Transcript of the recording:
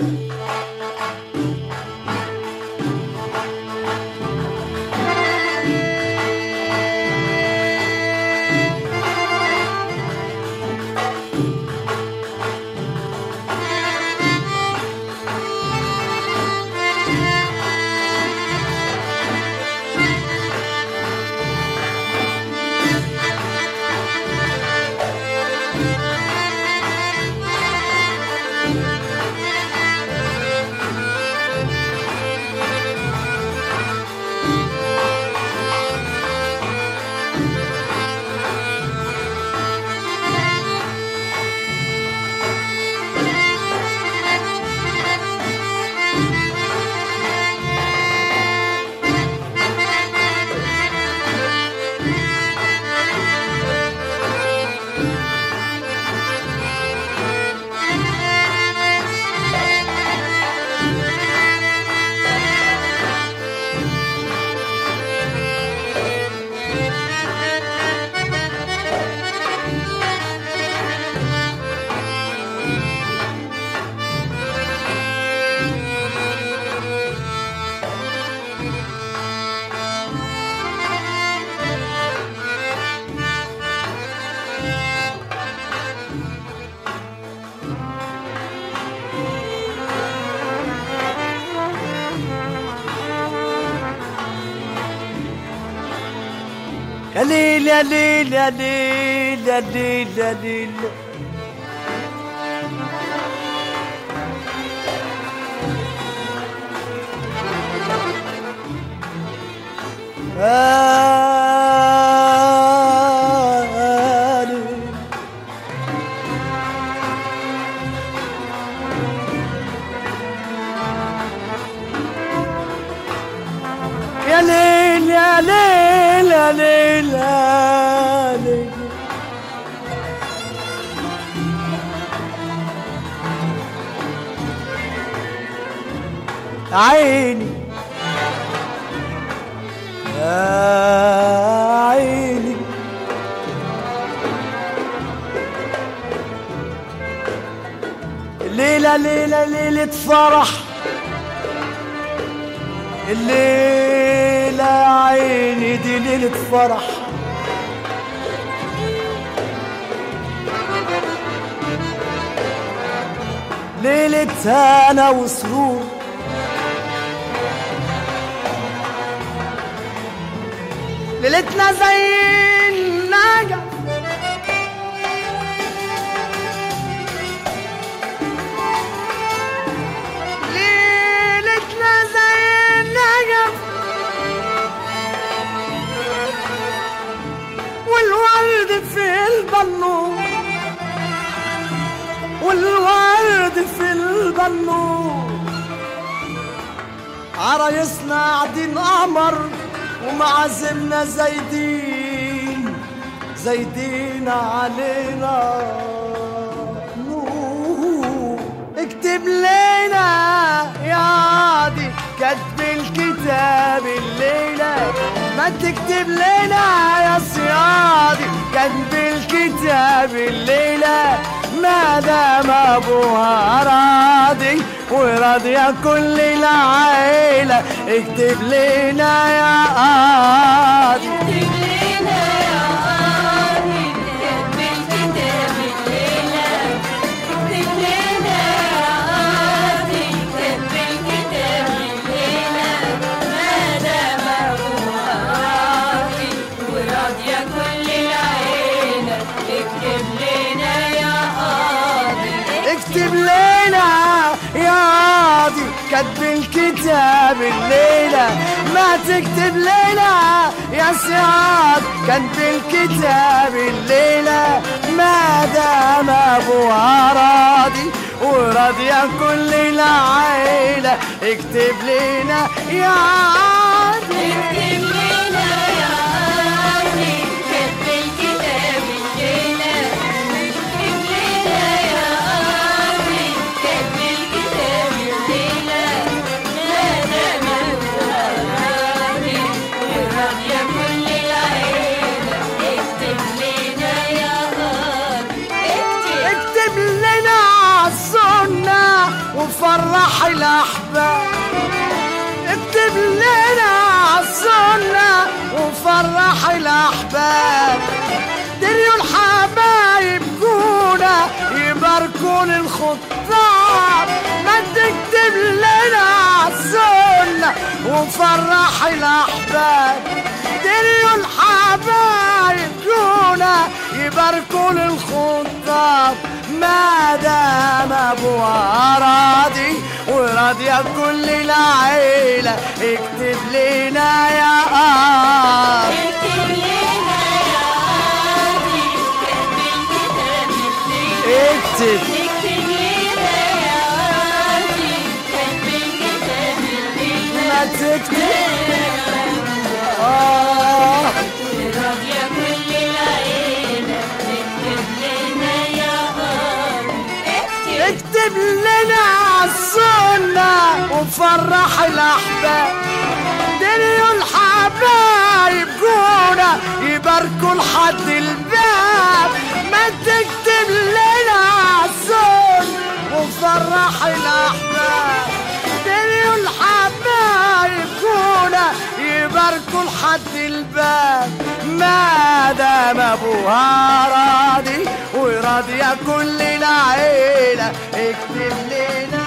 يا ليل يا ليل يا ليل يا ليل يا ليل يا ليل يا ليل يا ليل يا ليل يا ليل عيني يا عيني الليلة ليلة ليلة فرح الليلة يا عيني دي ليلة فرح ليلة هنا وسرور ليلتنا زي النجم ليلتنا زي النجم والورد في البنور والورد في البنور عرايسنا قاعدين قمر ومعازمنا زايدين زايدين علينا نور اكتب لنا يا عادي كتب الكتاب الليلة ما تكتب لنا يا صيادي كتب الكتاب الليلة ما دام ابوها راضي وراضية كل العيلة اكتب لنا يا قاضي اكتب لنا يا قاضي كتب الكتاب الليلة اكتب لنا يا قاضي كتب الكتاب الليلة ما دام أبوها راضي وراضية كل العيلة اكتب لنا يا قاضي اكتب لنا يا قاضي كتب الكتاب الليلة ما تكتب لنا يا سعاد كتب الكتاب الليلة ما دام ابوها راضي وراضية كل العيلة اكتب لنا يا عادي اكتب لنا يا قاضي كتب الكتاب الليلة اكتب لنا يا قاضي كتب الكتاب الليلة ما دام أبوها راضي وراضية كل العيلة اكتب لنا يا قاضي اكتب اكتب لنا السنة وفي وفرح الأحباب اكتب لنا السنة وفرح الأحباب دريوا الحبايب كونا يباركون الخطاب ما تكتب لنا السنة وفرح الأحباب دريوا الحبايب كونا يباركون الخطاب ما دام ابوها راضي وراضية كل العيلة اكتب لنا يا آه اكتب لنا يا قاضي كتب الكتاب الليلة اكتب اكتب لنا يا قاضي كتب الكتاب الليلة ما تكتب آه راضية كل العيلة اكتب لنا يا قاضي اكتب اكتب لنا السنة وفرح الأحباب دنيا الحبايب جونا يباركوا لحد الباب ما تكتب لنا السنة وفرح الأحباب دنيا الحبايب جونا يباركوا لحد الباب ما دام ابوها راضي وراضية كل العيلة اكتب لنا